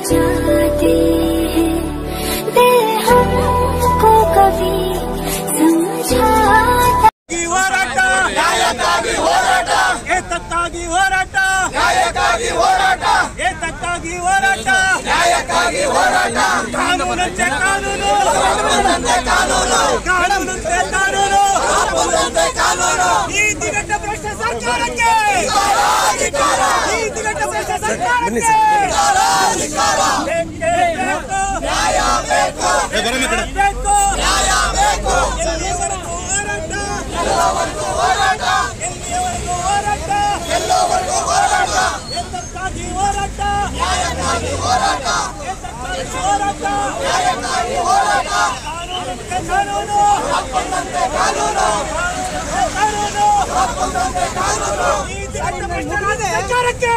जाते हैं दिल हमको कभी समझाता ಹೋರಾಟ ನ್ಯಾಯಕ್ಕಾಗಿ ಹೋರಾಟ ಏತಕ್ಕಾಗಿ ಹೋರಾಟ ನ್ಯಾಯಕ್ಕಾಗಿ ಹೋರಾಟ ಏತಕ್ಕಾಗಿ ಹೋರಾಟ ನ್ಯಾಯಕ್ಕಾಗಿ ಹೋರಾಟ ಕಾನೂನಂತೆ ಕಾನೂನು ಕಾನೂನಂತೆ ಕಾನೂನು ಕಾನೂನಂತೆ ಕಾನೂನು ಕಾನೂನು ನೀತಿಗಟ್ಟ ಭ್ರಷ್ಟ ಸರ್ಕಾರಕ್ಕೆ ನೀತಿಗಟ್ಟ ಭ್ರಷ್ಟ ಸರ್ಕಾರಕ್ಕೆ ಬೇಕೇ ಬೇಕು ನ್ಯಾಯ ಬೇಕು ಬೇಕು ನ್ಯಾಯ ಬೇಕು ಎಲ್ಲಿವರೆಗೂ ಹೋರಾಟ ಎಲ್ಲಿಯವರೆಗೂ ಹೋರಾಟ ಎಲ್ಲವರೆಗೂ ಹೋರಾಟ ಎತ್ತಕ್ಕಾಗಿ ಹೋರಾಟ ನ್ಯಾಯಕ್ಕಾಗಿ ಹೋರಾಟ ಎತ್ತಕ್ಕಾಗಿ ಹೋರಾಟ ನ್ಯಾಯಕ್ಕಾಗಿ ಹೋರಾಟ ಕಾನೂನಂತೆ ಕಾನೂನು ಹಕ್ಕೊಂದಂತೆ ಕಾನೂನು ಕಾನೂನು ಹಕ್ಕೊಂದಂತೆ ಕಾನೂನು ನೀತಿ ಭ್ರಷ್ಟರಾದ ಸರ್ಕಾರಕ್ಕೆ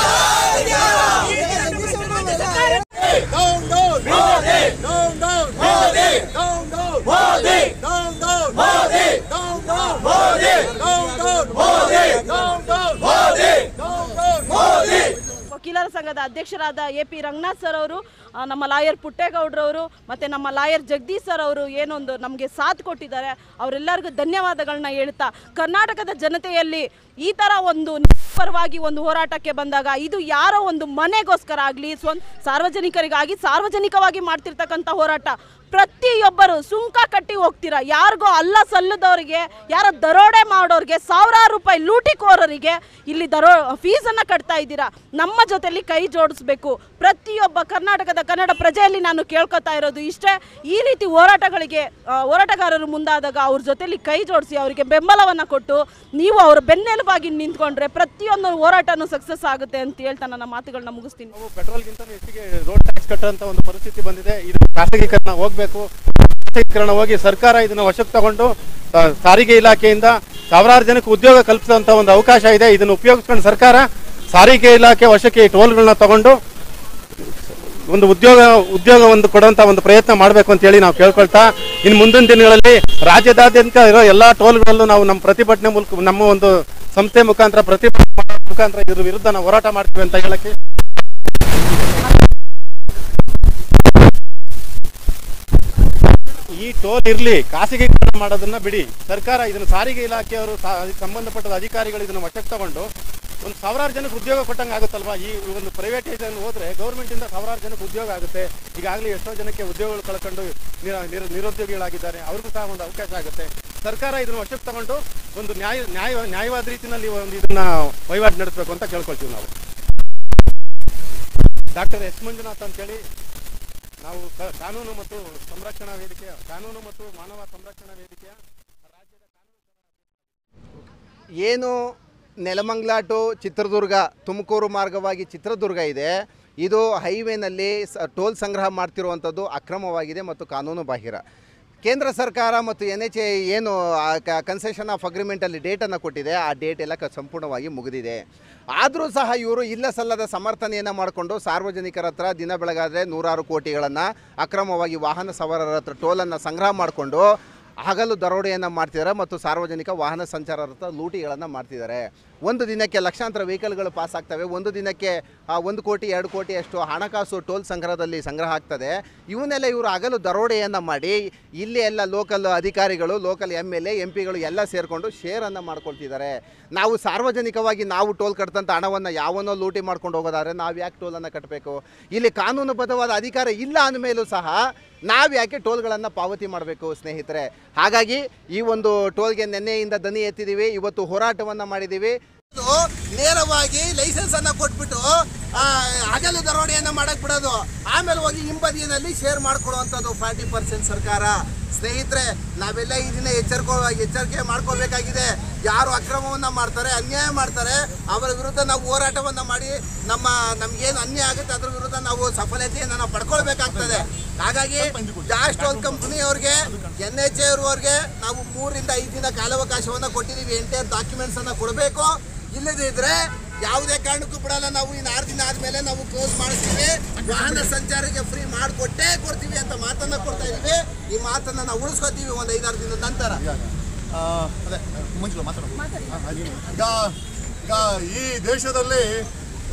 ನೀತಿ ಭ್ರಷ್ಟರಾದ ಸರ್ಕಾರಕ್ಕೆ Down, down, Modi. Down, down, Modi. Down, down, Modi. Down, down, Modi. Down, down, Modi. Down, down, Modi. Down, down, Modi. Down, down, Modi. ವಕೀಲರ ಸಂಘದ ಅಧ್ಯಕ್ಷರಾದ ಎ ಪಿ ರಂಗನಾಥ್ ಸರ್ ಅವರು ಆ, ನಮ್ಮ ಲಾಯರ್ ಪುಟ್ಟೇಗೌಡರವರು ಮತ್ತು ನಮ್ಮ ಲಾಯರ್ ಜಗದೀಶ್ ಸರ್ ಅವರು ಏನೊಂದು ನಮಗೆ ಸಾಥ್ ಕೊಟ್ಟಿದ್ದಾರೆ ಅವರೆಲ್ಲರಿಗೂ ಧನ್ಯವಾದಗಳನ್ನ ಹೇಳ್ತಾ ಕರ್ನಾಟಕದ ಜನತೆಯಲ್ಲಿ ಈ ಥರ ಒಂದು ಪರವಾಗಿ ಒಂದು ಹೋರಾಟಕ್ಕೆ ಬಂದಾಗ ಇದು ಯಾರೋ ಒಂದು ಮನೆಗೋಸ್ಕರ ಆಗಲಿ ಸ್ವಂತ ಸಾರ್ವಜನಿಕರಿಗಾಗಿ ಸಾರ್ವಜನಿಕವಾಗಿ ಮಾಡ್ತಿರ್ತಕ್ಕಂಥ ಹೋರಾಟ ಪ್ರತಿಯೊಬ್ಬರು ಸುಂಕ ಕಟ್ಟಿ ಹೋಗ್ತೀರಾ ಯಾರಿಗೋ ಅಲ್ಲ ಸಲ್ಲದವರಿಗೆ ಯಾರೋ ದರೋಡೆ ಮಾಡೋರಿಗೆ ಸಾವಿರಾರು ರೂಪಾಯಿ ಲೂಟಿಕೋರರಿಗೆ ಇಲ್ಲಿ ದರೋ ಫೀಸನ್ನು ಕಟ್ತಾ ಇದ್ದೀರಾ ನಮ್ಮ ಜೊತೆಲಿ ಕೈ ಜೋಡಿಸ್ಬೇಕು ಪ್ರತಿಯೊಬ್ಬ ಕರ್ನಾಟಕದ ಕನ್ನಡ ಪ್ರಜೆಯಲ್ಲಿ ನಾನು ಕೇಳ್ಕೊತಾ ಇರೋದು ಇಷ್ಟೇ ಈ ರೀತಿ ಹೋರಾಟಗಳಿಗೆ ಆ, ಹೋರಾಟಗಾರರು ಮುಂದಾದಾಗ ಅವ್ರ ಜೊತೆಲಿ ಕೈ ಜೋಡಿಸಿ ಅವರಿಗೆ ಬೆಂಬಲವನ್ನು ಕೊಟ್ಟು ನೀವು ಅವರ ಬೆನ್ನೆಲುಬಾಗಿ ನಿಂತ್ಕೊಂಡ್ರೆ ಪ್ರತಿಯೊಂದು ಹೋರಾಟನೂ ಸಕ್ಸಸ್ ಆಗುತ್ತೆ ಅಂತ ಹೇಳ್ತಾ ನನ್ನ ಮಾತುಗಳನ್ನ ಮುಗಿಸ್ತೀನಿ ನಾವು ಪೆಟ್ರೋಲ್ಗಿಂತ ಹೆಚ್ಚಿಗೆ ರೋಡ್ ಟ್ಯಾಕ್ಸ್ ಕಟ್ಟುವಂತ ಒಂದು ಪರಿಸ್ಥಿತಿ ಬಂದಿದೆ ಇದು ಖಾಸಗೀಕರಣ ಹೋಗಬೇಕು ಖಾಸಗೀಕರಣ ಹೋಗಿ ಸರ್ಕಾರ ಇದನ್ನ ವಶಕ್ಕೆ ತಗೊಂಡು ಆ, ಸಾರಿಗೆ ಇಲಾಖೆಯಿಂದ ಸಾವಿರಾರು ಜನಕ್ಕೆ ಉದ್ಯೋಗ ಕಲ್ಪಿಸುವಂತ ಒಂದು ಅವಕಾಶ ಇದೆ ಇದನ್ನು ಉಪಯೋಗಿಸ್ಕೊಂಡು ಸರ್ಕಾರ ಸಾರಿಗೆ ಇಲಾಖೆ ವಶಕ್ಕೆ ಈ ಟೋಲ್ಗಳನ್ನ ತಗೊಂಡು ಒಂದು ಉದ್ಯೋಗ ಉದ್ಯೋಗ ಒಂದು ಕೊಡುವಂತ ಒಂದು ಪ್ರಯತ್ನ ಮಾಡಬೇಕು ಅಂತ ಹೇಳಿ ನಾವು ಕೇಳ್ಕೊಳ್ತಾ ಇನ್ನು ಮುಂದಿನ ದಿನಗಳಲ್ಲಿ ರಾಜ್ಯದಾದ್ಯಂತ ಇರೋ ಎಲ್ಲಾ ಟೋಲ್ಗಳಲ್ಲೂ ನಾವು ನಮ್ಮ ಪ್ರತಿಭಟನೆ ಮೂಲಕ ನಮ್ಮ ಒಂದು ಸಂಸ್ಥೆ ಮುಖಾಂತರ ಪ್ರತಿಭಟನೆ ಮಾಡೋ ಮುಖಾಂತರ ಇದ್ರ ವಿರುದ್ಧ ನಾವು ಹೋರಾಟ ಮಾಡ್ತೀವಿ ಅಂತ ಹೇಳಕ್ಕೆ ಈ ಟೋಲ್ ಇರ್ಲಿ ಖಾಸಗೀಕರಣ ಮಾಡೋದನ್ನ ಬಿಡಿ ಸರ್ಕಾರ ಇದನ್ನ ಸಾರಿಗೆ ಇಲಾಖೆಯವರು ಸಾ- ಅದಕ್ಕೆ ಸಂಬಂಧಪಟ್ಟ ಅಧಿಕಾರಿಗಳು ಇದನ್ನ ವಶಕ್ಕೆ ತಗೊಂಡು ಒಂದು ಸಾವಿರಾರು ಜನಕ್ಕೆ ಉದ್ಯೋಗ ಕೊಟ್ಟಂಗೆ ಆಗುತ್ತಲ್ವಾ ಈ ಒಂದು ಪ್ರೈವೇಟೈಸೇಷನ್ ಹೋದ್ರೆ ಗೌರ್ಮೆಂಟ್ ಇಂದ ಸಾವಿರಾರು ಜನಕ್ಕೆ ಉದ್ಯೋಗ ಆಗುತ್ತೆ ಈಗಾಗಲೇ ಎಷ್ಟೋ ಜನಕ್ಕೆ ಉದ್ಯೋಗಗಳು ಕಳ್ಕೊಂಡು ನಿರ- ನಿರ- ನಿರುದ್ಯೋಗಿಗಳಾಗಿದ್ದಾರೆ ಅವ್ರಿಗೂ ಸಹ ಒಂದು ಅವಕಾಶ ಆಗುತ್ತೆ ಸರ್ಕಾರ ಇದನ್ನ ವಶಕ್ಕೆ ತಗೊಂಡು ಒಂದು ನ್ಯಾಯ ನ್ಯಾಯ ನ್ಯಾಯವಾದ ರೀತಿಯಲ್ಲಿ ಒಂದು ಇದನ್ನ ವಹಿವಾಟು ನಡೆಸಬೇಕು ಅಂತ ಕೇಳ್ಕೊಳ್ತೀವಿ ನಾವು ಡಾಕ್ಟರ್ ಎಸ್ ಮಂಜುನಾಥ್ ಅಂತೇಳಿ ನಾವು ಕ- ಕಾನೂನು ಮತ್ತು ಸಂರಕ್ಷಣಾ ವೇದಿಕೆಯ ಕಾನೂನು ಮತ್ತು ಮಾನವ ಸಂರಕ್ಷಣಾ ವೇದಿಕೆಯ ರಾಜ್ಯದ ಏನು ನೆಲಮಂಗ್ಲ ಟು ಚಿತ್ರದುರ್ಗ ತುಮಕೂರು ಮಾರ್ಗವಾಗಿ ಚಿತ್ರದುರ್ಗ ಇದೆ ಇದು ಹೈವೇನಲ್ಲಿ ಸ ಟೋಲ್ ಸಂಗ್ರಹ ಮಾಡ್ತಿರುವಂಥದ್ದು ಅಕ್ರಮವಾಗಿದೆ ಮತ್ತು ಕಾನೂನು ಬಾಹಿರ ಕೇಂದ್ರ ಸರ್ಕಾರ ಮತ್ತು ಎನ್ ಎಚ್ ಎ ಏನು ಕನ್ಸೆಷನ್ ಆಫ್ ಅಗ್ರಿಮೆಂಟಲ್ಲಿ ಡೇಟನ್ನು ಕೊಟ್ಟಿದೆ ಆ ಡೇಟ್ ಎಲ್ಲ ಕ ಸಂಪೂರ್ಣವಾಗಿ ಮುಗಿದಿದೆ ಆದರೂ ಸಹ ಇವರು ಇಲ್ಲ ಸಲ್ಲದ ಸಮರ್ಥನೆಯನ್ನು ಮಾಡಿಕೊಂಡು ಸಾರ್ವಜನಿಕರ ಹತ್ರ ದಿನ ಬೆಳಗಾದರೆ ನೂರಾರು ಕೋಟಿಗಳನ್ನು ಅಕ್ರಮವಾಗಿ ವಾಹನ ಸವಾರರ ಹತ್ರ ಟೋಲನ್ನು ಸಂಗ್ರಹ ಮಾಡಿಕೊಂಡು ಹಗಲು ದರೋಡೆಯನ್ನು ಮಾಡ್ತಿದ್ದಾರೆ ಮತ್ತು ಸಾರ್ವಜನಿಕ ವಾಹನ ಸಂಚಾರರ ಹತ್ರ ಲೂಟಿಗಳನ್ನು ಮಾಡ್ತಿದ್ದಾರೆ ಒಂದು ದಿನಕ್ಕೆ ಲಕ್ಷಾಂತರ ವೆಹಿಕಲ್ಗಳು ಪಾಸ್ ಆಗ್ತವೆ ಒಂದು ದಿನಕ್ಕೆ ಆ, ಒಂದು ಕೋಟಿ ಎರಡು ಕೋಟಿ ಅಷ್ಟು ಹಣಕಾಸು ಟೋಲ್ ಸಂಗ್ರಹದಲ್ಲಿ ಸಂಗ್ರಹ ಆಗ್ತದೆ ಇವನ್ನೆಲ್ಲ ಇವರು ಹಗಲು ದರೋಡೆಯನ್ನು ಮಾಡಿ ಇಲ್ಲಿ ಎಲ್ಲ ಲೋಕಲ್ ಅಧಿಕಾರಿಗಳು local M L A M ಪಿಗಳು ಎಲ್ಲ ಸೇರಿಕೊಂಡು ಶೇರನ್ನು ಮಾಡ್ಕೊಳ್ತಿದ್ದಾರೆ ನಾವು ಸಾರ್ವಜನಿಕವಾಗಿ ನಾವು ಟೋಲ್ ಕಟ್ಟಂಥ ಹಣವನ್ನು ಯಾವನೋ ಲೂಟಿ ಮಾಡ್ಕೊಂಡು ಹೋಗೋದಾದ್ರೆ ನಾವು ಯಾಕೆ ಟೋಲನ್ನು ಕಟ್ಟಬೇಕು ಇಲ್ಲಿ ಕಾನೂನುಬದ್ಧವಾದ ಅಧಿಕಾರ ಇಲ್ಲ ಅಂದಮೇಲೂ ಸಹ ನಾವು ಯಾಕೆ ಟೋಲ್ಗಳನ್ನು ಪಾವತಿ ಮಾಡಬೇಕು ಸ್ನೇಹಿತರೆ ಹಾಗಾಗಿ ಈ ಒಂದು ಟೋಲ್ಗೆ ನಿನ್ನೆಯಿಂದ ದನಿ ಎತ್ತಿದ್ದೀವಿ ಇವತ್ತು ಹೋರಾಟವನ್ನು ಮಾಡಿದ್ದೀವಿ ನೇರವಾಗಿ ಲೈಸೆನ್ಸ್ ಅನ್ನ ಕೊಟ್ಬಿಟ್ಟು ಆ, ಹಗಲು ದರೋಡೆಯನ್ನ ಮಾಡಕ್ ಬಿಡೋದು ಆಮೇಲೆ ಹೋಗಿ ಹಿಂಬದಿಯಲ್ಲಿ ಶೇರ್ ಮಾಡ್ಕೊಡುವಂಥದ್ದು ಫಾರ್ಟಿ ಪರ್ಸೆಂಟ್ ಸರ್ಕಾರ ಸ್ನೇಹಿತರೆ ನಾವೆಲ್ಲ ಇದನ್ನ ಎಚ್ಚರಿಕೋ ಎಚ್ಚರಿಕೆ ಮಾಡ್ಕೋಬೇಕಾಗಿದೆ ಯಾರು ಅಕ್ರಮವನ್ನ ಮಾಡ್ತಾರೆ ಅನ್ಯಾಯ ಮಾಡ್ತಾರೆ ಅವರ ವಿರುದ್ಧ ನಾವು ಹೋರಾಟವನ್ನ ಮಾಡಿ ನಮ್ಮ ನಮ್ಗೇನು ಅನ್ಯಾಯ ಆಗುತ್ತೆ ಅದ್ರ ವಿರುದ್ಧ ನಾವು ಸಫಲತೆಯನ್ನು ನಾವು ಪಡ್ಕೊಳ್ಬೇಕಾಗ್ತದೆ ಹಾಗಾಗಿ ಜಾಸ್ಟ್ ಟೋಲ್ ಕಂಪ್ನಿ ಅವ್ರಿಗೆ ಎನ್ ಎಚ್ ಅವ್ರಿಗೆ ನಾವು ಮೂರರಿಂದ ಐದು ದಿನ ಕಾಲಾವಕಾಶವನ್ನ ಕೊಟ್ಟಿದ್ದೀವಿ ಎಂಟೈರ್ ಡಾಕ್ಯುಮೆಂಟ್ಸ್ ಅನ್ನ ಕೊಡಬೇಕು ಇಲ್ಲದೇ ಇದ್ರೆ ಯಾವುದೇ ಕಾರಣಕ್ಕೂ ಬಿಡಲ್ಲ ನಾವು ಇನ್ನು ಆರು ದಿನ ಆದ್ಮೇಲೆ ನಾವು ಕ್ಲೋಸ್ ಮಾಡಿಸ್ತೀವಿ ವಾಹನ ಸಂಚಾರಕ್ಕೆ ಫ್ರೀ ಮಾಡಿಕೊಟ್ಟೇ ಕೊಡ್ತೀವಿ ಅಂತ ಮಾತನ್ನ ಕೊಡ್ತಾ ಇದೀವಿ ಈ ಮಾತನ್ನ ನಾವು ಉಳಿಸ್ಕೊತೀವಿ ಒಂದು ಐದಾರು ದಿನದ ನಂತರ ಆ, ಅದೇ ಮುಂಚೆ ಮಾತಾಡೋದು ಈಗ ಈಗ ಈ ದೇಶದಲ್ಲಿ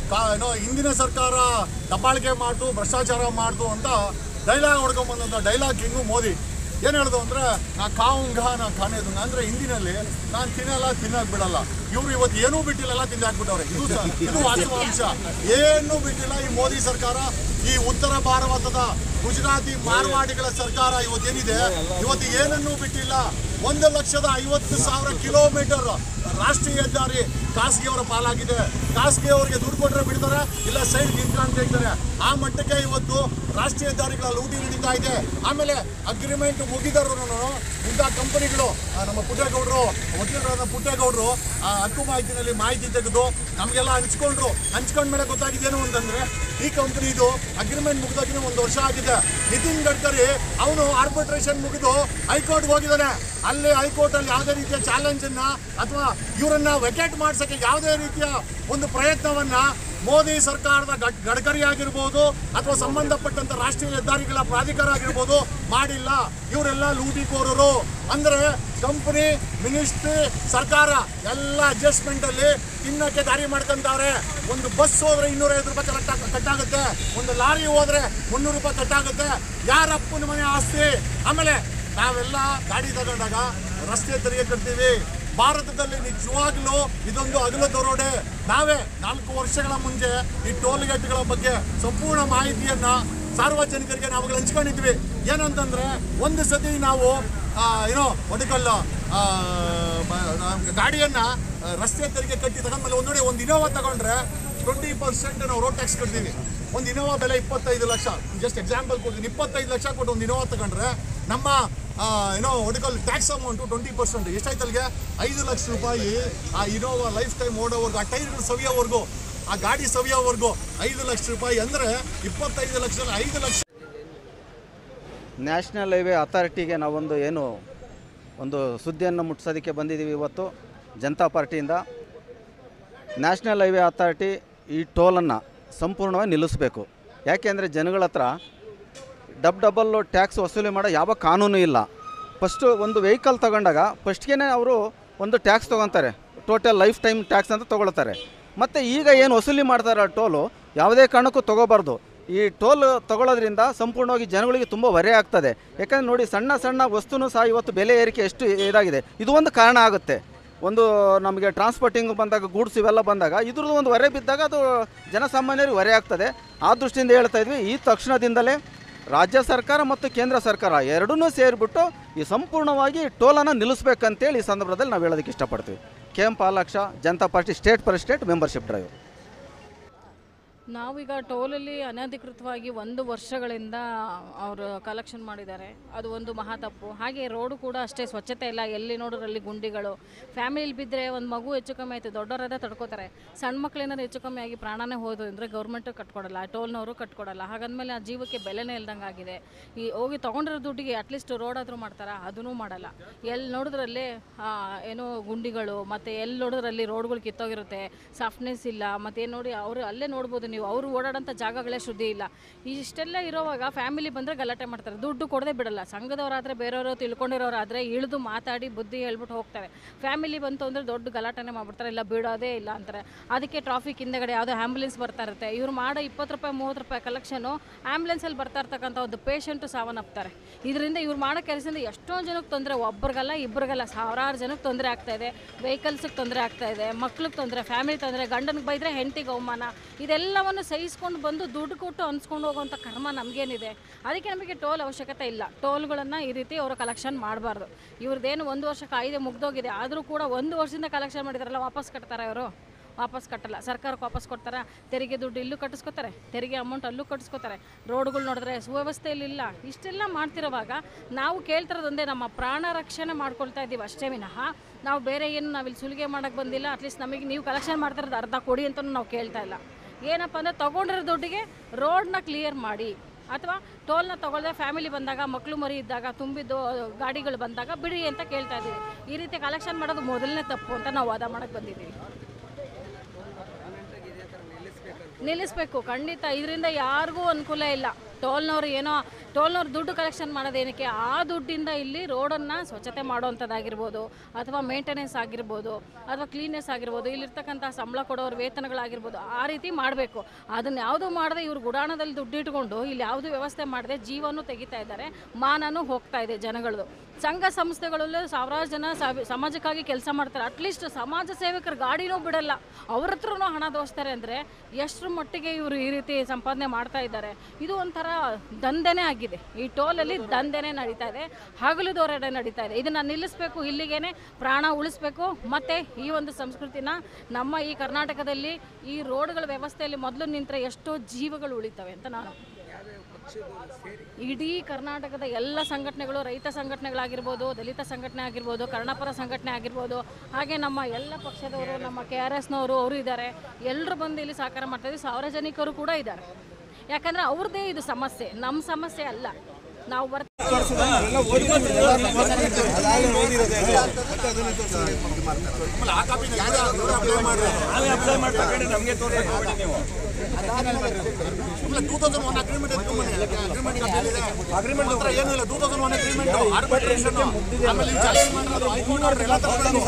ಕಾ ಏನೋ ಹಿಂದಿನ ಸರ್ಕಾರ ದಬ್ಬಾಳಿಕೆ ಮಾಡ್ತು ಭ್ರಷ್ಟಾಚಾರ ಮಾಡ್ತು ಅಂತ ಡೈಲಾಗ್ ಹೊಡ್ಕೊಂಬಂದಂಥ ಡೈಲಾಗ್ ಕಿಂಗು ಮೋದಿ ಏನು ಹೇಳ್ದು ಅಂದರೆ ನಾ ಕಾವುಂಗ ನಾ ಕಾಣೋದು ಅಂದರೆ ಹಿಂದಿನಲ್ಲಿ ನಾನು ತಿನ್ನಲ್ಲ ತಿನ್ನಕ್ ಬಿಡಲ್ಲ ಇವ್ರು ಇವತ್ತು ಏನೂ ಬಿಟ್ಟಿಲ್ಲ ಎಲ್ಲ ತಿಂದು ಹಾಕ್ಬಿಟ್ಟವ್ರೆ ಇದು ಸ- ಇದು ವಾಸ್ತವಾಂಶ ಏನೂ ಬಿಟ್ಟಿಲ್ಲ ಈ ಮೋದಿ ಸರ್ಕಾರ ಈ ಉತ್ತರ ಭಾರತದ ಗುಜರಾತಿ ಮಾರ್ವಾಡಿಗಳ ಸರ್ಕಾರ ಇವತ್ತೇನಿದೆ ಇವತ್ತು ಏನನ್ನೂ ಬಿಟ್ಟಿಲ್ಲ ಒಂದು ಲಕ್ಷದ ಐವತ್ತು ಸಾವಿರ ಕಿಲೋಮೀಟರ್ ರಾಷ್ಟ್ರೀಯ ಹೆದ್ದಾರಿ ಖಾಸಗಿಯವರ ಪಾಲಾಗಿದೆ ಖಾಸಗಿಯವರಿಗೆ ದುಡ್ಡು ಕೊಟ್ಟರೆ ಬಿಡ್ತಾರೆ ಇಲ್ಲ ಸೈಡ್ ನಿಂತ್ಕೊಂತ ಇರ್ತಾರೆ ಆ ಮಟ್ಟಕ್ಕೆ ಇವತ್ತು ರಾಷ್ಟ್ರೀಯ ಹೆದ್ದಾರಿಗಳ ಲೂಟಿ ನಡೀತಾ ಇದೆ ಆಮೇಲೆ ಅಗ್ರಿಮೆಂಟ್ ಮುಗಿದರು ಇಂಥ ಕಂಪನಿಗಳು ಆ, ನಮ್ಮ ಪುಟ್ಟೇಗೌಡರು ವಕೀಲರಾದ ಪುಟ್ಟೇಗೌಡರು ಆ ಹಕ್ಕು ಮಾಹಿತಿನಲ್ಲಿ ಮಾಹಿತಿ ತೆಗೆದು ನಮಗೆಲ್ಲ ಹಂಚ್ಕೊಂಡ್ರು ಹಂಚ್ಕೊಂಡ್ಮೇಲೆ ಗೊತ್ತಾಗಿದ್ದೇನು ಅಂತಂದ್ರೆ ಈ ಕಂಪನಿದು ಅಗ್ರಿಮೆಂಟ್ ಮುಗಿದಾಗಿನ ಒಂದು ವರ್ಷ ಆಗಿದೆ ನಿತಿನ್ ಗಡ್ಕರಿ ಅವನು ಆರ್ಬಿಟ್ರೇಷನ್ ಮುಗಿದು ಹೈಕೋರ್ಟ್ಗೆ ಹೋಗಿದ್ದಾನೆ ಅಲ್ಲಿ ಹೈಕೋರ್ಟ್ ಅಲ್ಲಿ ಯಾವುದೇ ರೀತಿಯ ಚಾಲೆಂಜ್ ಅನ್ನ ಅಥವಾ ಇವರನ್ನ ವೆಕೆಟ್ ಮಾಡ್ಸಕ್ಕೆ ಯಾವುದೇ ರೀತಿಯ ಒಂದು ಪ್ರಯತ್ನವನ್ನ ಮೋದಿ ಸರ್ಕಾರದ ಗಡ್- ಗಡ್ಕರಿ ಆಗಿರ್ಬೋದು ಅಥವಾ ಸಂಬಂಧಪಟ್ಟಂತ ರಾಷ್ಟ್ರೀಯ ಹೆದ್ದಾರಿಗಳ ಪ್ರಾಧಿಕಾರ ಆಗಿರ್ಬೋದು ಮಾಡಿಲ್ಲ ಇವರೆಲ್ಲ ಲೂಟಿಕೋರರು ಅಂದ್ರೆ ಕಂಪನಿ ಮಿನಿಸ್ಟ್ರಿ ಸರ್ಕಾರ ಎಲ್ಲ ಅಡ್ಜಸ್ಟ್ಮೆಂಟ್ ಅಲ್ಲಿ ತಿನ್ನಕ್ಕೆ ದಾರಿ ಮಾಡ್ಕೊಂತವ್ರೆ ಒಂದು ಬಸ್ ಹೋದ್ರೆ ಇನ್ನೂರೈವತ್ತು ರೂಪಾಯಿ ಕರೆಕ್ಟ್ ಕಟ್ಟಾಗುತ್ತೆ ಒಂದು ಲಾರಿ ಹೋದ್ರೆ ಮುನ್ನೂರು ರೂಪಾಯಿ ಕಟ್ಟಾಗುತ್ತೆ ಯಾರಪ್ಪನ ಮನೆ ಆಸ್ತಿ ಆಮೇಲೆ ನಾವೆಲ್ಲ ಗಾಡಿ ತಗೊಂಡಾಗ ರಸ್ತೆ ತೆರಿಗೆ ಕಟ್ತೀವಿ ಭಾರತದಲ್ಲಿ ನಿಜವಾಗ್ಲೂ ಇದೊಂದು ಅಗಲು ದರೋಡೆ ನಾವೇ ನಾಲ್ಕು ವರ್ಷಗಳ ಮುಂಚೆ ಈ ಟೋಲ್ ಗೇಟ್ಗಳ ಬಗ್ಗೆ ಸಂಪೂರ್ಣ ಮಾಹಿತಿಯನ್ನ ಸಾರ್ವಜನಿಕರಿಗೆ ನಾವು ಹಂಚ್ಕೊಂಡಿದ್ವಿ ಏನಂತಂದ್ರೆ ಒಂದು ಸತಿ ನಾವು ಆ, ಏನೋ ಒಡಕಲ್ಲ ಗಾಡಿಯನ್ನ ಆ, ರಸ್ತೆ ತೆರಿಗೆ ಕಟ್ಟಿ ತಗೊಂಡ್ಮೇಲೆ ಒಂದು ನೋಡಿ ಒಂದು ಇನೋವಾ ತಗೊಂಡ್ರೆ ಟ್ವೆಂಟಿ ಪರ್ಸೆಂಟ್ ನಾವು ರೋಡ್ ಟ್ಯಾಕ್ಸ್ ಕಟ್ತೀವಿ ಒಂದು ಇನೋವಾ ಬೆಲೆ ಇಪ್ಪತ್ತೈದು ಲಕ್ಷ ಜಸ್ಟ್ ಎಕ್ಸಾಂಪಲ್ ಕೊಡ್ತೀನಿ ಇಪ್ಪತ್ತೈದು ಲಕ್ಷ ಕೊಟ್ಟು ಒಂದು ಇನೋವಾ ತಗೊಂಡ್ರೆ ನಮ್ಮ ಆ, ಏನೋ ಒಡಕಲ್ ಟ್ಯಾಕ್ಸ್ ಅಮೌಂಟು ಟ್ವೆಂಟಿ ಪರ್ಸೆಂಟ್ ಎಷ್ಟಾಯ್ತು ಅಲ್ಲಿಗೆ ಐದು ಲಕ್ಷ ರೂಪಾಯಿ ಆ ಇನೋವಾ ಲೈಫ್ ಟೈಮ್ ಓಡೋವರೆಗೂ ಆ ಟೈರ್ಗಳು ಸವಿಯೋವರೆಗೂ ಆ ಗಾಡಿ ಸವಿಯೋವರೆಗೂ ಐದು ಲಕ್ಷ ರೂಪಾಯಿ ಅಂದರೆ ಇಪ್ಪತ್ತೈದು ಲಕ್ಷ ಐದು ಲಕ್ಷ ನ್ಯಾಷನಲ್ ಹೈವೇ ಅಥಾರಿಟಿಗೆ ನಾವೊಂದು ಏನು ಒಂದು ಸುದ್ದಿಯನ್ನು ಮುಟ್ಟಿಸೋದಕ್ಕೆ ಬಂದಿದ್ದೀವಿ ಇವತ್ತು ಜನತಾ ಪಾರ್ಟಿಯಿಂದ ನ್ಯಾಷನಲ್ ಹೈವೇ ಅಥಾರಿಟಿ ಈ ಟೋಲನ್ನು ಸಂಪೂರ್ಣವಾಗಿ ನಿಲ್ಲಿಸಬೇಕು ಯಾಕೆಂದರೆ ಜನಗಳ ಹತ್ರ ಡಬ್ ಡಬಲ್ಲು ಟ್ಯಾಕ್ಸ್ ವಸೂಲಿ ಮಾಡೋ ಯಾವ ಕಾನೂನು ಇಲ್ಲ ಫಸ್ಟು ಒಂದು ವೆಹಿಕಲ್ ತಗೊಂಡಾಗ ಫಸ್ಟ್ಗೆ ಅವರು ಒಂದು ಟ್ಯಾಕ್ಸ್ ತೊಗೊತಾರೆ ಟೋಟಲ್ ಲೈಫ್ ಟೈಮ್ ಟ್ಯಾಕ್ಸ್ ಅಂತ ತೊಗೊಳ್ತಾರೆ ಮತ್ತು ಈಗ ಏನು ವಸೂಲಿ ಮಾಡ್ತಾರೆ ಟೋಲು ಯಾವುದೇ ಕಾರಣಕ್ಕೂ ತೊಗೋಬಾರ್ದು ಈ ಟೋಲ್ ತಗೊಳ್ಳೋದ್ರಿಂದ ಸಂಪೂರ್ಣವಾಗಿ ಜನಗಳಿಗೆ ತುಂಬ ಹೊರೆ ಆಗ್ತದೆ ಯಾಕಂದರೆ ನೋಡಿ ಸಣ್ಣ ಸಣ್ಣ ವಸ್ತುನೂ ಸಹ ಇವತ್ತು ಬೆಲೆ ಏರಿಕೆ ಎಷ್ಟು ಇದಾಗಿದೆ ಇದು ಒಂದು ಕಾರಣ ಆಗುತ್ತೆ ಒಂದು ನಮಗೆ ಟ್ರಾನ್ಸ್ಪೋರ್ಟಿಂಗ್ ಬಂದಾಗ ಗೂಡ್ಸ್ ಇವೆಲ್ಲ ಬಂದಾಗ ಇದ್ರದ್ದು ಒಂದು ಹೊರೆ ಬಿದ್ದಾಗ ಅದು ಜನಸಾಮಾನ್ಯರಿಗೆ ಹೊರೆ ಆಗ್ತದೆ ಆ ದೃಷ್ಟಿಯಿಂದ ಹೇಳ್ತಾ ಇದ್ವಿ ಈ ತಕ್ಷಣದಿಂದಲೇ ರಾಜ್ಯ ಸರ್ಕಾರ ಮತ್ತು ಕೇಂದ್ರ ಸರ್ಕಾರ ಎರಡನ್ನೂ ಸೇರಿಬಿಟ್ಟು ಈ ಸಂಪೂರ್ಣವಾಗಿ ಟೋಲನ್ನು ನಿಲ್ಲಿಸ್ಬೇಕಂತೇಳಿ ಈ ಸಂದರ್ಭದಲ್ಲಿ ನಾವು ಹೇಳೋದಕ್ಕೆ ಇಷ್ಟಪಡ್ತೀವಿ K M Palaksha Janata party state per state membership drive ನಾವೀಗ ಟೋಲಲ್ಲಿ ಅನಧಿಕೃತವಾಗಿ ಒಂದು ವರ್ಷಗಳಿಂದ ಅವರು ಕಲೆಕ್ಷನ್ ಮಾಡಿದ್ದಾರೆ ಅದು ಒಂದು ಮಹಾ ತಪ್ಪು ಹಾಗೆ ರೋಡು ಕೂಡ ಅಷ್ಟೇ ಸ್ವಚ್ಛತೆ ಇಲ್ಲ ಎಲ್ಲಿ ನೋಡಿದ್ರಲ್ಲಿ ಗುಂಡಿಗಳು ಫ್ಯಾಮಿಲಿಲಿ ಬಿದ್ದರೆ ಒಂದು ಮಗು ಹೆಚ್ಚು ಕಮ್ಮಿ ಆಯಿತು ದೊಡ್ಡವರಾದ ತಡ್ಕೋತಾರೆ ಸಣ್ಣ ಮಕ್ಕಳೇನಾದ್ರು ಹೆಚ್ಚು ಕಮ್ಮಿ ಆಗಿ ಪ್ರಾಣನೇ ಹೋದು ಅಂದರೆ ಗೌರ್ಮೆಂಟು ಕಟ್ಕೊಡಲ್ಲ ಟೋಲ್ನವರು ಕಟ್ಕೊಡಲ್ಲ ಹಾಗಂದ್ಮೇಲೆ ಆ ಜೀವಕ್ಕೆ ಬೆಲೆನೇ ಇಲ್ದಂಗೆ ಆಗಿದೆ ಈ ಹೋಗಿ ತೊಗೊಂಡಿರೋ ದುಡ್ಡಿಗೆ ಅಟ್ಲೀಸ್ಟ್ ರೋಡ್ ಆದರೂ ಮಾಡ್ತಾರಾ ಅದನ್ನೂ ಮಾಡಲ್ಲ ಎಲ್ಲಿ ನೋಡಿದ್ರಲ್ಲಿ ಆ, ಏನೋ ಗುಂಡಿಗಳು ಮತ್ತು ಎಲ್ಲಿ ನೋಡಿದ್ರಲ್ಲಿ ರೋಡ್ಗಳು ಕಿತ್ತೋಗಿರುತ್ತೆ ಸಾಫ್ಟ್ನೆಸ್ ಇಲ್ಲ ಮತ್ತು ನೋಡಿ ಅವರು ಅಲ್ಲೇ ನೋಡ್ಬೋದು ನೀವು ಅವರು ಓಡಾಡೋಂಥ ಜಾಗಗಳೇ ಶುದ್ಧಿ ಇಲ್ಲ ಇಷ್ಟೆಲ್ಲ ಇರೋವಾಗ ಫ್ಯಾಮಿಲಿ ಬಂದರೆ ಗಲಾಟೆ ಮಾಡ್ತಾರೆ ದುಡ್ಡು ಕೊಡದೆ ಬಿಡಲ್ಲ ಸಂಘದವರಾದರೆ ಬೇರೆಯವರು ತಿಳ್ಕೊಂಡಿರೋರಾದರೆ ಇಳಿದು ಮಾತಾಡಿ ಬುದ್ಧಿ ಹೇಳ್ಬಿಟ್ಟು ಹೋಗ್ತಾರೆ ಫ್ಯಾಮಿಲಿ ಬಂತು ಅಂದರೆ ದೊಡ್ಡ ಗಲಾಟೆನೇ ಮಾಡ್ಬಿಡ್ತಾರೆ ಇಲ್ಲ ಬಿಡೋದೇ ಇಲ್ಲ ಅಂತಾರೆ ಅದಕ್ಕೆ ಟ್ರಾಫಿಕ್ ಹಿಂದೆಗಡೆ ಯಾವುದೋ ಆ್ಯಂಬುಲೆನ್ಸ್ ಬರ್ತಾ ಇರುತ್ತೆ ಇವ್ರು ಮಾಡೋ ಇಪ್ಪತ್ತು ರೂಪಾಯಿ ಮೂವತ್ತು ರೂಪಾಯಿ ಕಲೆಕ್ಷನು ಆ್ಯಂಬುಲೆನ್ಸಲ್ಲಿ ಬರ್ತಾ ಇರ್ತಕ್ಕಂಥ ಒಂದು ಪೇಷಂಟು ಸಾವನ್ನಪ್ತಾರೆ ಇದರಿಂದ ಇವ್ರು ಮಾಡೋ ಕೆಲಸದಿಂದ ಎಷ್ಟೊಂದು ಜನಕ್ಕೆ ತೊಂದರೆ ಒಬ್ರಿಗಲ್ಲ ಇಬ್ಬರಿಗಲ್ಲ ಸಾವಿರಾರು ಜನಕ್ಕೆ ತೊಂದರೆ ಆಗ್ತಾ ಇದೆ ವೆಹಿಕಲ್ಸಿಗೆ ತೊಂದರೆ ಆಗ್ತಾ ಇದೆ ಮಕ್ಳಿಗೆ ತೊಂದರೆ ಫ್ಯಾಮಿಲಿ ತೊಂದರೆ ಗಂಡನಿಗೆ ಬೈದರೆ ಹೆಂಡತಿಗೆ ಅವಮಾನ ಇದೆಲ್ಲವನ್ನು ಸಹಿಸ್ಕೊಂಡು ಬಂದು ದುಡ್ಡು ಕೊಟ್ಟು ಅನ್ಸ್ಕೊಂಡು ಹೋಗುವಂಥ ಕರ್ಮ ನಮಗೇನಿದೆ ಅದಕ್ಕೆ ನಮಗೆ ಟೋಲ್ ಅವಶ್ಯಕತೆ ಇಲ್ಲ ಟೋಲ್ಗಳನ್ನು ಈ ರೀತಿ ಅವರು ಕಲೆಕ್ಷನ್ ಮಾಡಬಾರ್ದು ಇವ್ರದ್ದೇನು ಒಂದು ವರ್ಷ ಕಾಯ್ದೆ ಮುಗ್ದೋಗಿದೆ ಆದರೂ ಕೂಡ ಒಂದು ವರ್ಷದಿಂದ ಕಲೆಕ್ಷನ್ ಮಾಡಿದಾರಲ್ಲ ವಾಪಸ್ ಕಟ್ತಾರೆ ಅವರು ವಾಪಸ್ ಕಟ್ಟಲ್ಲ ಸರ್ಕಾರಕ್ಕೆ ವಾಪಸ್ ಕೊಡ್ತಾರೆ ತೆರಿಗೆ ದುಡ್ಡು ಇಲ್ಲೂ ಕಟ್ಟಿಸ್ಕೊತಾರೆ ತೆರಿಗೆ ಅಮೌಂಟ್ ಅಲ್ಲೂ ಕಟ್ಟಿಸ್ಕೊತಾರೆ ರೋಡ್ಗಳು ನೋಡಿದ್ರೆ ಸುವ್ಯವಸ್ಥೆಯಲ್ಲಿಲ್ಲ ಇಷ್ಟೆಲ್ಲ ಮಾಡ್ತಿರೋವಾಗ ನಾವು ಕೇಳ್ತಿರೋದೊಂದೇ ನಮ್ಮ ಪ್ರಾಣ ರಕ್ಷಣೆ ಮಾಡ್ಕೊಳ್ತಾ ಇದ್ದೀವಿ ಅಷ್ಟೇ ವಿನಃ ನಾವು ಬೇರೆ ಏನು ನಾವಿಲ್ಲಿ ಸುಲಿಗೆ ಮಾಡೋಕ್ಕೆ ಬಂದಿಲ್ಲ ಅಟ್ಲೀಸ್ಟ್ ನಮಗೆ ನೀವು ಕಲೆಕ್ಷನ್ ಮಾಡ್ತಿರೋದು ಅರ್ಧ ಕೊಡಿ ಅಂತಲೂ ನಾವು ಕೇಳ್ತಾ ಇಲ್ಲ ಏನಪ್ಪ ಅಂದರೆ ತೊಗೊಂಡಿರೋ ದುಡ್ಡಿಗೆ ರೋಡ್ನ ಕ್ಲಿಯರ್ ಮಾಡಿ ಅಥವಾ ಟೋಲ್ನ ತೊಗೊಳ್ದೆ ಫ್ಯಾಮಿಲಿ ಬಂದಾಗ ಮಕ್ಕಳು ಮರಿ ಇದ್ದಾಗ ತುಂಬಿದ್ದು ಗಾಡಿಗಳು ಬಂದಾಗ ಬಿಡಿ ಅಂತ ಕೇಳ್ತಾ ಇದ್ದೀವಿ ಈ ರೀತಿ ಕಲೆಕ್ಷನ್ ಮಾಡೋದು ಮೊದಲನೇ ತಪ್ಪು ಅಂತ ನಾವು ವಾದ ಮಾಡೋಕ್ಕೆ ಬಂದಿದ್ದೀವಿ ನಿಲ್ಲಿಸ್ಬೇಕು ಖಂಡಿತ ಇದರಿಂದ ಯಾರಿಗೂ ಅನುಕೂಲ ಇಲ್ಲ ಟೋಲ್ನವ್ರು ಏನೋ ಟೋಲ್ನವ್ರು ದುಡ್ಡು ಕಲೆಕ್ಷನ್ ಮಾಡೋದೇನಕ್ಕೆ ಆ ದುಡ್ಡಿಂದ ಇಲ್ಲಿ ರೋಡನ್ನು ಸ್ವಚ್ಛತೆ ಮಾಡುವಂಥದ್ದಾಗಿರ್ಬೋದು ಅಥವಾ ಮೇಂಟೆನೆನ್ಸ್ ಆಗಿರ್ಬೋದು ಅಥವಾ ಕ್ಲೀನೆಸ್ ಆಗಿರ್ಬೋದು ಇಲ್ಲಿರ್ತಕ್ಕಂಥ ಸಂಬಳ ಕೊಡೋರು ವೇತನಗಳಾಗಿರ್ಬೋದು ಆ ರೀತಿ ಮಾಡಬೇಕು ಅದನ್ನು ಯಾವುದೂ ಮಾಡದೆ ಇವ್ರು ಗುಡಾಣದಲ್ಲಿ ದುಡ್ಡು ಇಟ್ಕೊಂಡು ಇಲ್ಲಿ ಯಾವುದು ವ್ಯವಸ್ಥೆ ಮಾಡದೆ ಜೀವನೂ ತೆಗಿತಾ ಇದ್ದಾರೆ ಮಾನನೂ ಹೋಗ್ತಾ ಇದೆ ಜನಗಳದು ಸಂಘ ಸಂಸ್ಥೆಗಳಲ್ಲೂ ಸಾವಿರಾರು ಜನ ಸಾವಿ- ಸಮಾಜಕ್ಕಾಗಿ ಕೆಲಸ ಮಾಡ್ತಾರೆ ಅಟ್ಲೀಸ್ಟ್ ಸಮಾಜ ಸೇವಕರ ಗಾಡಿನೂ ಬಿಡಲ್ಲ ಅವ್ರ ಹತ್ರನೂ ಹಣ ದೋಸ್ತಾರೆ ಅಂದರೆ ಎಷ್ಟರ ಮಟ್ಟಿಗೆ ಇವರು ಈ ರೀತಿ ಸಂಪಾದನೆ ಮಾಡ್ತಾ ಇದ್ದಾರೆ ಇದು ಒಂಥರ ದಂಧೆನೇ ಆಗಿದೆ ಈ ಟೋಲಲ್ಲಿ ದಂಧೆನೇ ನಡೀತಾ ಇದೆ ಹಗಲು ದೋರಡೆ ನಡೀತಾ ಇದೆ ಇದನ್ನು ನಿಲ್ಲಿಸಬೇಕು ಇಲ್ಲಿಗೇನೆ ಪ್ರಾಣ ಉಳಿಸ್ಬೇಕು ಮತ್ತು ಈ ಒಂದು ಸಂಸ್ಕೃತಿನ ನಮ್ಮ ಈ ಕರ್ನಾಟಕದಲ್ಲಿ ಈ ರೋಡ್ಗಳ ವ್ಯವಸ್ಥೆಯಲ್ಲಿ ಮೊದಲು ನಿಂತರೆ ಎಷ್ಟೋ ಜೀವಗಳು ಉಳಿತವೆ ಅಂತ ನಾನು ಇಡೀ ಕರ್ನಾಟಕದ ಎಲ್ಲ ಸಂಘಟನೆಗಳು ರೈತ ಸಂಘಟನೆಗಳಾಗಿರ್ಬೋದು ದಲಿತ ಸಂಘಟನೆ ಆಗಿರ್ಬೋದು ಕರ್ಣಪರ ಸಂಘಟನೆ ಆಗಿರ್ಬೋದು ಹಾಗೆ ನಮ್ಮ ಎಲ್ಲ ಪಕ್ಷದವರು ನಮ್ಮ ಕೆ ಆರ್ ಎಸ್ನವರು ಅವರು ಇದ್ದಾರೆ ಎಲ್ಲರೂ ಬಂದು ಇಲ್ಲಿ ಸಹಕಾರ ಮಾಡ್ತಾ ಇದ್ದೀವಿ ಸಾರ್ವಜನಿಕರು ಕೂಡ ಇದ್ದಾರೆ ಯಾಕಂದರೆ ಅವ್ರದ್ದೇ ಇದು ಸಮಸ್ಯೆ ನಮ್ಮ ಸಮಸ್ಯೆ ಅಲ್ಲ ನಾವು ಬರ್ two thousand one agreement agreement ಹತ್ರ ಏನೂ ಇಲ್ಲ two thousand one agreement arbitration ಆಮೇಲೆ ನೀವು ಚಾಲೆಂಜ್ ಮಾಡಿರೋದು ಹೈಕೋರ್ಟ್ ಆರ್ಡರ್ ಎಲ್ಲ ತಗೊಂಡು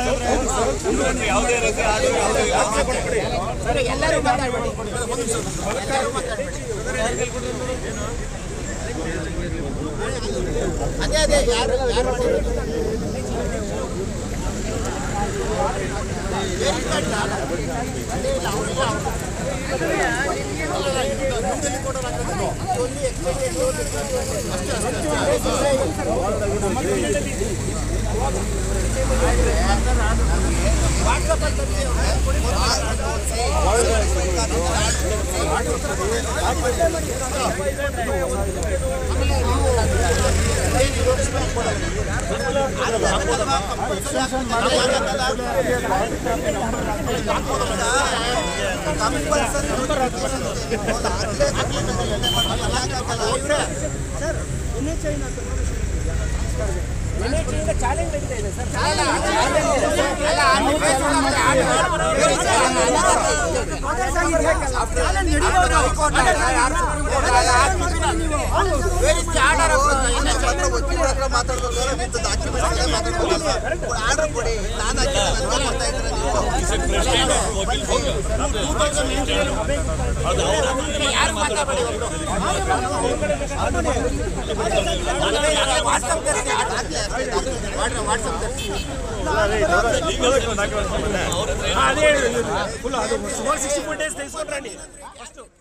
ಅದೇ ಫುಲ್ ಅದು ಸಿಕ್ಸ್ಟಿ ಫೋರ್ ಡೇಸ್ ತೆಗೆಸ್ಕೊಂಡ್ರೆ